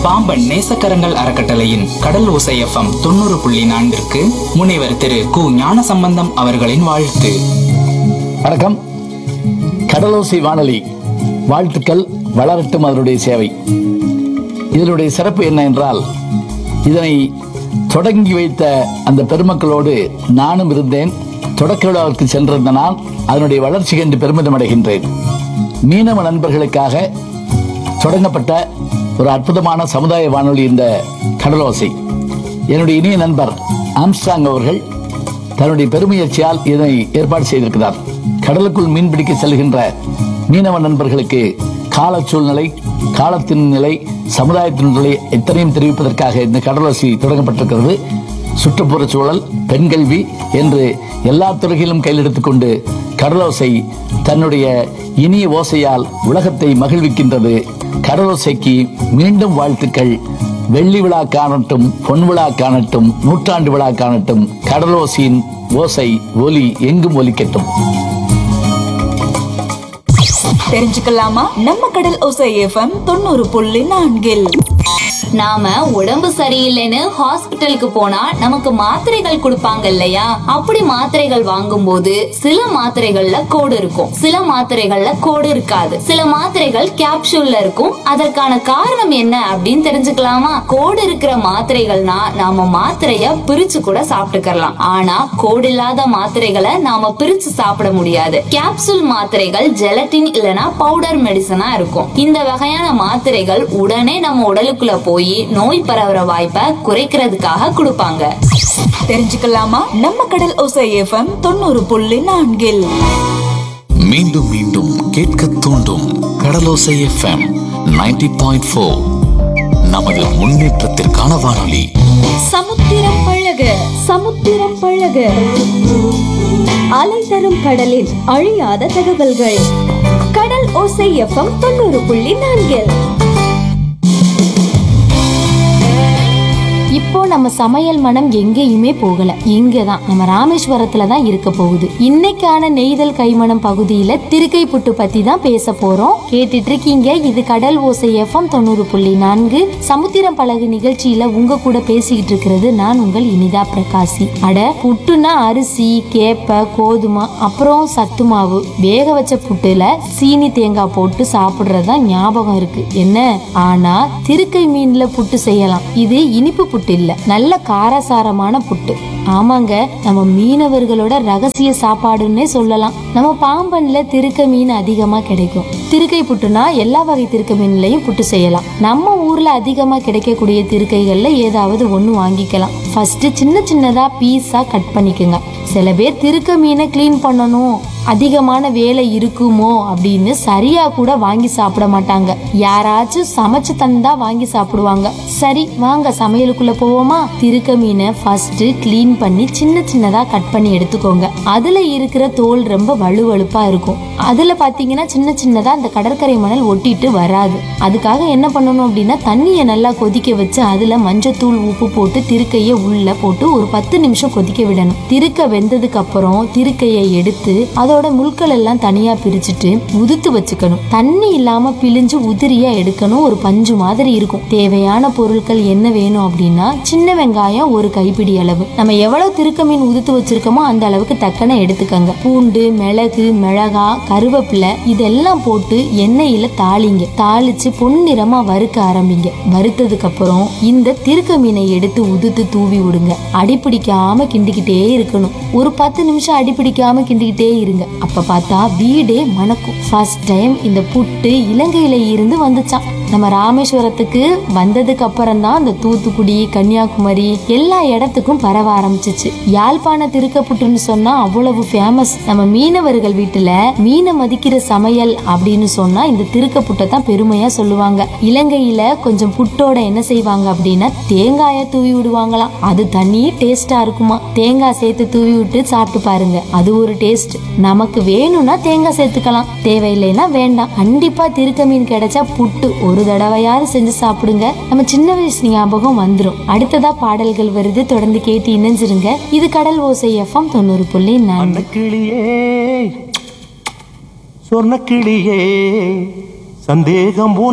பாம்பன் நேசக்கரங்கள் அறக்கட்டளையின் கடல் ஓசை எஃப்எம் தொண்ணூறு புள்ளி நான்கிற்கு முனைவர் திரு கு ஞானசம்பந்தம் அவர்களின் வாழ்த்து வணக்கம் கடலோசை வானொலி வாழ்த்துக்கள் வளரட்டும் அதனுடைய சேவை இதனுடைய சிறப்பு என்ன என்றால் இதனை தொடங்கி வைத்த அந்த பெருமக்களோடு நானும் இருந்தேன் தொடக்க விழாவிற்கு சென்றிருந்த நான் அதனுடைய வளர்ச்சி கண்டு பெருமிதம் அடைகின்றேன் மீனவ நண்பர்களுக்காக தொடங்கப்பட்ட ஒரு அற்புதமான சமுதாய வானொலி இந்த கடலோசை என்னுடைய இனிய நண்பர் ஆம்ஸ்டாங் அவர்கள் தன்னுடைய பெருமுயற்சியால் இதனை ஏற்பாடு செய்திருக்கிறார் கடலுக்குள் மீன்பிடிக்க செல்கின்ற மீனவ நண்பர்களுக்கு கால சூழ்நிலை காலத்தின் நிலை சமுதாயத்தின் நிலை எத்தனையும் தெரிவிப்பதற்காக இந்த கடலோசி தொடங்கப்பட்டிருக்கிறது சுற்றுப்புற சூழல் பெண்கல்வி என்று எல்லா துறைகளிலும் கையில் எடுத்துக்கொண்டு கடலோசை தன்னுடைய இனிய ஓசையால் உலகத்தை மகிழ்விக்கின்றது கடலோசைக்கு மீண்டும் வாழ்த்துக்கள் வெள்ளி விழா காணட்டும் பொன் விழா காணட்டும் நூற்றாண்டு விழா காணட்டும் கடலோசியின் ஓசை ஒலி எங்கும் ஒலிக்கட்டும் தெரிஞ்சுக்கலாமா நம்ம கடல் ஓசை எஃப்எம் தொண்ணூறு புள்ளி நான்கில் நாம உடம்பு சரியில்லைன்னு ஹாஸ்பிட்டலுக்கு போனா நமக்கு மாத்திரைகள் கொடுப்பாங்க இல்லையா அப்படி மாத்திரைகள் வாங்கும்போது சில மாத்திரைகள்ல கோடு இருக்கும் சில மாத்திரைகள்ல கோடு இருக்காது சில மாத்திரைகள் கேப்சூல்ல இருக்கும் அதற்கான காரணம் என்ன அப்படின்னு தெரிஞ்சுக்கலாமா கோடு இருக்கிற மாத்திரைகள்னா நாம மாத்திரைய பிரிச்சு கூட சாப்பிட்டுக்கலாம் ஆனா கோடு இல்லாத மாத்திரைகளை நாம பிரிச்சு சாப்பிட முடியாது கேப்சூல் மாத்திரைகள் ஜெலட்டின் இல்லனா பவுடர் மெடிசனா இருக்கும் இந்த வகையான மாத்திரைகள் உடனே நம்ம உடலுக்குள்ள போய் நோய் பரவுற வாய்ப்பை குறைக்கிறதுக்காக கொடுப்பாங்க தெரிஞ்சுக்கலாமா நம்ம கடல் ஓசை எஃப்எம் தொண்ணூறு புள்ளி நான்கில் மீண்டும் மீண்டும் கேட்க தூண்டும் கடலோசை எஃப்எம் 90.4 பாயிண்ட் ஃபோர் நமது முன்னேற்றத்திற்கான வானொலி சமுத்திரம் பழக சமுத்திரம் பழக அலை தரும் கடலில் அழியாத தகவல்கள் கடல் ஓசை எஃப்எம் தொண்ணூறு புள்ளி நான்கில் இப்போ நம்ம சமையல் மனம் எங்கேயுமே போகல இங்க தான் நம்ம ராமேஸ்வரத்துல தான் இருக்க போகுது இன்னைக்கான நெய்தல் கைமணம் பகுதியில திருக்கை புட்டு பத்தி தான் பேச போறோம் கேட்டுட்டு இருக்கீங்க இது கடல் ஓசை எஃப்எம் தொண்ணூறு புள்ளி நான்கு சமுத்திரம் பழகு நிகழ்ச்சியில உங்க கூட பேசிக்கிட்டு இருக்கிறது நான் உங்கள் இனிதா பிரகாசி அட புட்டுனா அரிசி கேப்ப கோதுமை அப்புறம் சத்து மாவு வேக வச்ச புட்டுல சீனி தேங்காய் போட்டு சாப்பிடுறது தான் ஞாபகம் இருக்கு என்ன ஆனா திருக்கை மீன்ல புட்டு செய்யலாம் இது இனிப்பு புட்டு இல்ல நல்ல காரசாரமான புட்டு ஆமாங்க நம்ம மீனவர்களோட ரகசிய சாப்பாடுன்னே சொல்லலாம் நம்ம பாம்பன்ல திருக்க மீன் அதிகமா கிடைக்கும் திருக்கை புட்டுனா எல்லா வகை திருக்க மீன்லயும் புட்டு செய்யலாம் நம்ம ஊர்ல அதிகமா கிடைக்கக்கூடிய திருக்கைகள்ல ஏதாவது ஒண்ணு வாங்கிக்கலாம் ஃபர்ஸ்ட் சின்ன சின்னதா பீஸா கட் பண்ணிக்கோங்க சில பேர் திருக்க மீனை க்ளீன் பண்ணணும் அதிகமான வேலை இருக்குமோ அப்படின்னு சரியா கூட வாங்கி சாப்பிட மாட்டாங்க யாராச்சும் சமைச்சு தந்தா வாங்கி சாப்பிடுவாங்க சரி வாங்க சமையலுக்குள்ள போவோமா திருக்க மீனை ஃபர்ஸ்ட் க்ளீன் பண்ணி சின்ன சின்னதா கட் பண்ணி எடுத்துக்கோங்க அதுல இருக்கிற தோல் ரொம்ப வலுவழுப்பா இருக்கும் அதுல பாத்தீங்கன்னா சின்ன சின்னதா அந்த கடற்கரை மணல் ஒட்டிட்டு வராது அதுக்காக என்ன பண்ணணும் அப்படின்னா தண்ணியை நல்லா கொதிக்க வச்சு அதுல மஞ்சத்தூள் உப்பு போட்டு திருக்கைய உள்ள போட்டு ஒரு பத்து நிமிஷம் கொதிக்க விடணும் திருக்க வெந்ததுக்கு அப்புறம் திருக்கையை எடுத்து அதோட முட்கள் எல்லாம் தனியா பிரிச்சுட்டு உதுத்து வச்சுக்கணும் தண்ணி இல்லாம பிழிஞ்சு உதிரியா எடுக்கணும் ஒரு பஞ்சு மாதிரி இருக்கும் தேவையான பொருட்கள் என்ன வேணும் அப்படின்னா சின்ன வெங்காயம் ஒரு கைப்பிடி அளவு நம்ம எவ்வளவு திருக்க மீன் உதுத்து வச்சிருக்கோமோ அந்த அளவுக்கு தக்கன எடுத்துக்கங்க பூண்டு மிளகு மிளகா கருவேப்பிலை இதெல்லாம் போட்டு எண்ணெயில தாளிங்க தாளிச்சு பொன்னிறமா வறுக்க ஆரம்பிங்க வறுத்ததுக்கு அப்புறம் இந்த திருக்க மீனை எடுத்து உதுத்து தூவி விடுங்க அடிப்பிடிக்காம கிண்டிக்கிட்டே இருக்கணும் ஒரு பத்து நிமிஷம் அடிப்பிடிக்காம கிண்டிக்கிட்டே இருங்க அப்ப பார்த்தா வீடே மணக்கும் ஃபர்ஸ்ட் டைம் இந்த புட்டு இலங்கையில இருந்து வந்துச்சாம் நம்ம ராமேஸ்வரத்துக்கு வந்ததுக்கு அப்புறம் தான் இந்த தூத்துக்குடி கன்னியாகுமரி எல்லா இடத்துக்கும் பரவ ஆரம்பிச்சிச்சு யாழ்ப்பாண திருக்கப்புட்டுன்னு சொன்னா அவ்வளவு ஃபேமஸ் நம்ம மீனவர்கள் வீட்டுல மீனை மதிக்கிற சமையல் அப்படின்னு சொன்னா இந்த திருக்கப்புட்டை தான் பெருமையா சொல்லுவாங்க இலங்கையில கொஞ்சம் புட்டோட என்ன செய்வாங்க அப்படின்னா தேங்காய தூவி விடுவாங்களாம் அது தனி டேஸ்டா இருக்குமா தேங்காய் சேர்த்து தூவி விட்டு சாப்பிட்டு பாருங்க அது ஒரு டேஸ்ட் நமக்கு வேணும்னா தேங்காய் சேர்த்துக்கலாம் தேவையில்லைன்னா வேண்டாம் கண்டிப்பா திருக்க மீன் கிடைச்சா புட்டு ஒரு தடவையாவது செஞ்சு சாப்பிடுங்க நம்ம சின்ன வயசு ஞாபகம் வந்துரும் அடுத்ததா பாடல்கள் வருது தொடர்ந்து கேட்டு இணைஞ்சிருங்க இது கடல் ஓசை எஃப்எம் தொண்ணூறு புள்ளி நான்கு கிளியே சொர்ணக்கிளியே சந்தேகம்